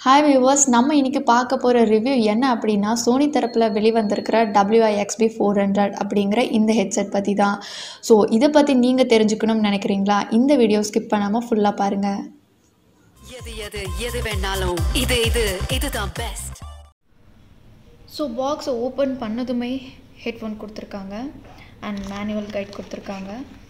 hi viewers நம்ம இன்றைக்கி பார்க்க போகிற ரிவ்யூ என்ன அப்படின்னா சோனி தரப்பில் வெளிவந்திருக்கிற WIXB ஃபோர் ஹண்ட்ரட் அப்படிங்கிற இந்த ஹெட்செட் பற்றி தான் ஸோ இதை பற்றி நீங்கள் தெரிஞ்சுக்கணும்னு நினைக்கிறீங்களா இந்த வீடியோ ஸ்கிப் பண்ணாமல் ஃபுல்லாக பாருங்கள் எது எது எது வேணாலும் இது இது இதுதான் பெஸ்ட் ஸோ பாக்ஸை ஓப்பன் பண்ணதுமே ஹெட்ஃபோன் கொடுத்துருக்காங்க அண்ட் மேனுவல் கைட் கொடுத்துருக்காங்க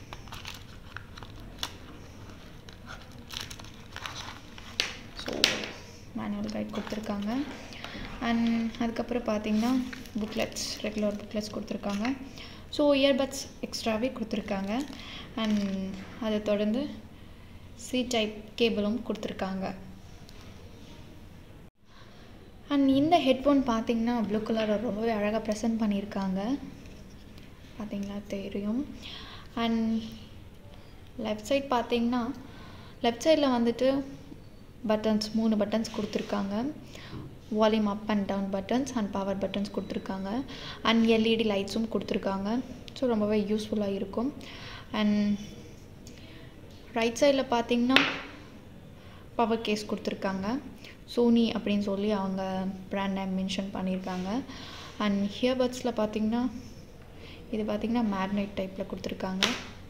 ஸோ மேனுவல் கைட் கொடுத்துருக்காங்க அண்ட் அதுக்கப்புறம் பார்த்தீங்கன்னா புக்லெட்ஸ் ரெகுலர் புக்லெட்ஸ் கொடுத்துருக்காங்க ஸோ இயர்பட்ஸ் எக்ஸ்ட்ராவே கொடுத்துருக்காங்க அண்ட் அதை தொடர்ந்து சி டைப் கேபிளும் கொடுத்துருக்காங்க அண்ட் இந்த ஹெட்ஃபோன் பார்த்தீங்கன்னா ப்ளூ கலரில் ரொம்பவே அழகாக ப்ரெசென்ட் பண்ணியிருக்காங்க பார்த்தீங்களா தெரியும் அண்ட் லெஃப்ட் சைட் பார்த்தீங்கன்னா லெஃப்ட் சைடில் வந்துட்டு பட்டன்ஸ் மூணு பட்டன்ஸ் கொடுத்துருக்காங்க volume up and down buttons and power buttons கொடுத்துருக்காங்க அண்ட் எல்இடி லைட்ஸும் கொடுத்துருக்காங்க ஸோ ரொம்பவே யூஸ்ஃபுல்லாக இருக்கும் அண்ட் ரைட் சைடில் பார்த்தீங்கன்னா பவர் கேஸ் கொடுத்துருக்காங்க சோனி அப்படின்னு சொல்லி அவங்க ப்ராண்ட் நேம் மென்ஷன் பண்ணியிருக்காங்க அண்ட் ஹியர்பட்ஸில் பார்த்தீங்கன்னா இது பார்த்தீங்கன்னா மேக்னெட் டைப்பில் கொடுத்துருக்காங்க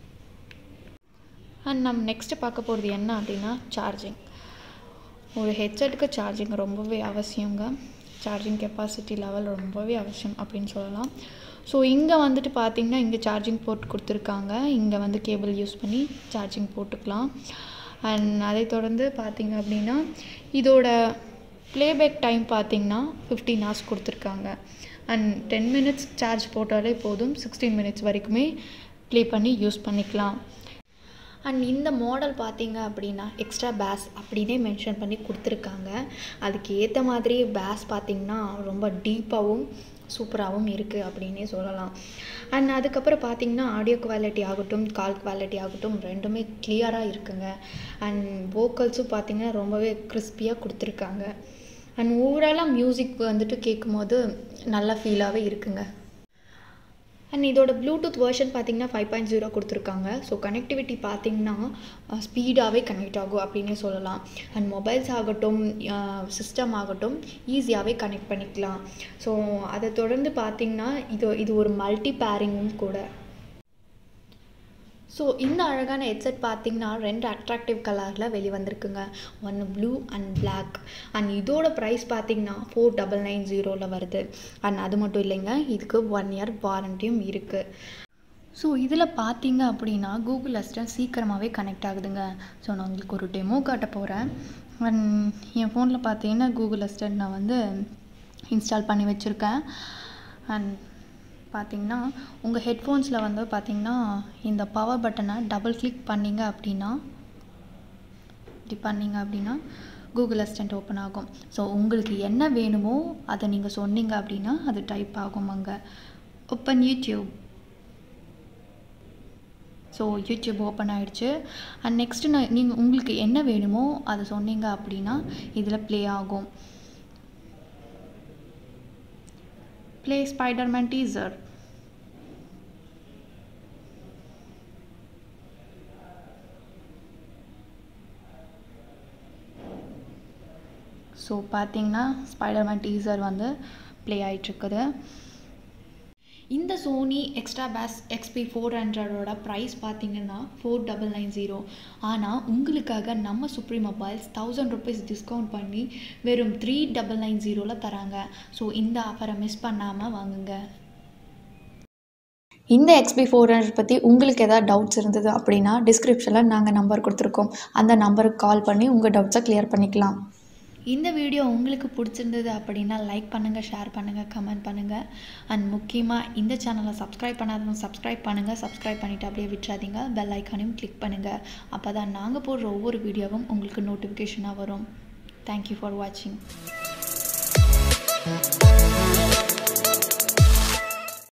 அண்ட் நம்ம நெக்ஸ்ட்டு பார்க்க போகிறது என்ன அப்படின்னா சார்ஜிங் ஒரு ஹெட்செட்டுக்கு சார்ஜிங் ரொம்பவே அவசியங்க சார்ஜிங் கெப்பாசிட்டி லெவல் ரொம்பவே அவசியம் அப்படின்னு சொல்லலாம் ஸோ இங்கே வந்துட்டு பார்த்தீங்கன்னா இங்கே சார்ஜிங் போர்ட் கொடுத்துருக்காங்க இங்கே வந்து கேபிள் யூஸ் பண்ணி சார்ஜிங் போட்டுக்கலாம் அண்ட் அதை தொடர்ந்து பார்த்தீங்க அப்படின்னா இதோட ப்ளேபேக் டைம் பார்த்தீங்கன்னா ஃபிஃப்டீன் ஹவர்ஸ் கொடுத்துருக்காங்க அண்ட் டென் மினிட்ஸ் சார்ஜ் போட்டாலே போதும் சிக்ஸ்டீன் மினிட்ஸ் வரைக்குமே ப்ளே பண்ணி யூஸ் பண்ணிக்கலாம் அண்ட் இந்த மாடல் பார்த்தீங்க அப்படின்னா எக்ஸ்ட்ரா பேஸ் அப்படின்னே மென்ஷன் பண்ணி கொடுத்துருக்காங்க அதுக்கு ஏற்ற மாதிரி பேஸ் பார்த்திங்கன்னா ரொம்ப டீப்பாகவும் சூப்பராகவும் இருக்குது அப்படின்னே சொல்லலாம் அண்ட் அதுக்கப்புறம் பார்த்திங்கன்னா ஆடியோ குவாலிட்டி ஆகட்டும் கால் குவாலிட்டி ஆகட்டும் ரெண்டுமே கிளியராக இருக்குங்க அண்ட் வோக்கல்ஸும் பார்த்திங்கன்னா ரொம்பவே கிறிஸ்பியாக கொடுத்துருக்காங்க அண்ட் ஓவராலாக மியூசிக் வந்துட்டு கேட்கும்போது நல்ல ஃபீலாகவே இருக்குங்க அண்ட் இதோட ப்ளூடூத் வெர்ஷன் பார்த்தீங்கன்னா ஃபைவ் பாயிண்ட் ஜீரோ கொடுத்துருக்காங்க ஸோ கனெக்டிவிட்டி பார்த்தீங்கன்னா ஸ்பீடாகவே கனெக்ட் ஆகும் அப்படின்னே சொல்லலாம் அண்ட் மொபைல்ஸ் ஆகட்டும் சிஸ்டம் ஆகட்டும் ஈஸியாகவே கனெக்ட் பண்ணிக்கலாம் ஸோ அதை தொடர்ந்து பார்த்தீங்கன்னா இது இது ஒரு மல்டி பேரிங்கும் கூட ஸோ இந்த அழகான ஹெட்செட் பார்த்தீங்கன்னா ரெண்டு அட்ராக்டிவ் கலரில் வெளிவந்திருக்குங்க ஒன்று ப்ளூ அண்ட் பிளாக் அண்ட் இதோட ப்ரைஸ் பார்த்தீங்கன்னா ஃபோர் டபுள் நைன் ஜீரோவில் வருது அண்ட் அது மட்டும் இல்லைங்க இதுக்கு ஒன் இயர் வாரண்டியும் இருக்குது ஸோ இதில் பார்த்தீங்க அப்படின்னா கூகுள் அசிஸ்டன்ட் சீக்கிரமாகவே கனெக்ட் ஆகுதுங்க ஸோ நான் உங்களுக்கு ஒரு டெமோ காட்ட போகிறேன் அண்ட் என் ஃபோனில் பார்த்தீங்கன்னா கூகுள் அசிஸ்டன்ட் நான் வந்து இன்ஸ்டால் பண்ணி வச்சுருக்கேன் அண்ட் பார்த்தீங்கன்னா உங்கள் ஹெட்ஃபோன்ஸில் வந்து பார்த்தீங்கன்னா இந்த பவர் பட்டனை டபுள் கிளிக் பண்ணிங்க அப்படின்னா இப்படி பண்ணிங்க அப்படின்னா கூகுள் அசிஸ்டண்ட் ஓப்பன் ஆகும் ஸோ உங்களுக்கு என்ன வேணுமோ அதை நீங்கள் சொன்னீங்க அப்படின்னா அது டைப் ஆகும் அங்கே open YouTube so YouTube open ஆகிடுச்சு அண்ட் நெக்ஸ்ட்டு நான் நீங்கள் உங்களுக்கு என்ன வேணுமோ அதை சொன்னீங்க அப்படின்னா இதில் ப்ளே ஆகும் ப்ளே ஸ்பைடர்மேன் டீசர் ஸோ பார்த்தீங்கன்னா ஸ்பைடர்மேன் டீசர் வந்து ப்ளே ஆகிட்டுருக்குது இந்த Sony extra bass XB four ஹண்ட்ரடோட ப்ரைஸ் பார்த்தீங்கன்னா ஃபோர் டபுள் நைன் ஜீரோ ஆனால் உங்களுக்காக நம்ம Supreme Mobiles thousand rupees discount பண்ணி வெறும் த்ரீ டபுள் நைன் ஜீரோவில் தராங்க ஸோ இந்த ஆஃபரை மிஸ் பண்ணாமல் வாங்குங்க இந்த எக்ஸ்பி ஃபோர் ஹண்ட்ரட் பற்றி உங்களுக்கு எதாவது டவுட்ஸ் இருந்தது அப்படின்னா டிஸ்கிரிப்ஷனில் நாங்கள் நம்பர் கொடுத்துருக்கோம் அந்த நம்பருக்கு கால் பண்ணி உங்கள் டவுட்ஸை கிளியர் பண்ணிக்கலாம் இந்த வீடியோ உங்களுக்கு பிடிச்சிருந்தது அப்படின்னா லைக் பண்ணுங்கள் ஷேர் பண்ணுங்கள் கமெண்ட் பண்ணுங்கள் அண்ட் முக்கியமாக இந்த சேனலை சப்ஸ்கிரைப் பண்ணாதவங்க சப்ஸ்கிரைப் பண்ணுங்கள் சப்ஸ்கிரைப் பண்ணிவிட்டு அப்படியே விட்டுறாதீங்க பெல் ஐக்கானையும் கிளிக் பண்ணுங்கள் அப்போ தான் நாங்கள் போடுற ஒவ்வொரு வீடியோவும் உங்களுக்கு நோட்டிஃபிகேஷனாக வரும் தேங்க்யூ ஃபார் வாட்சிங்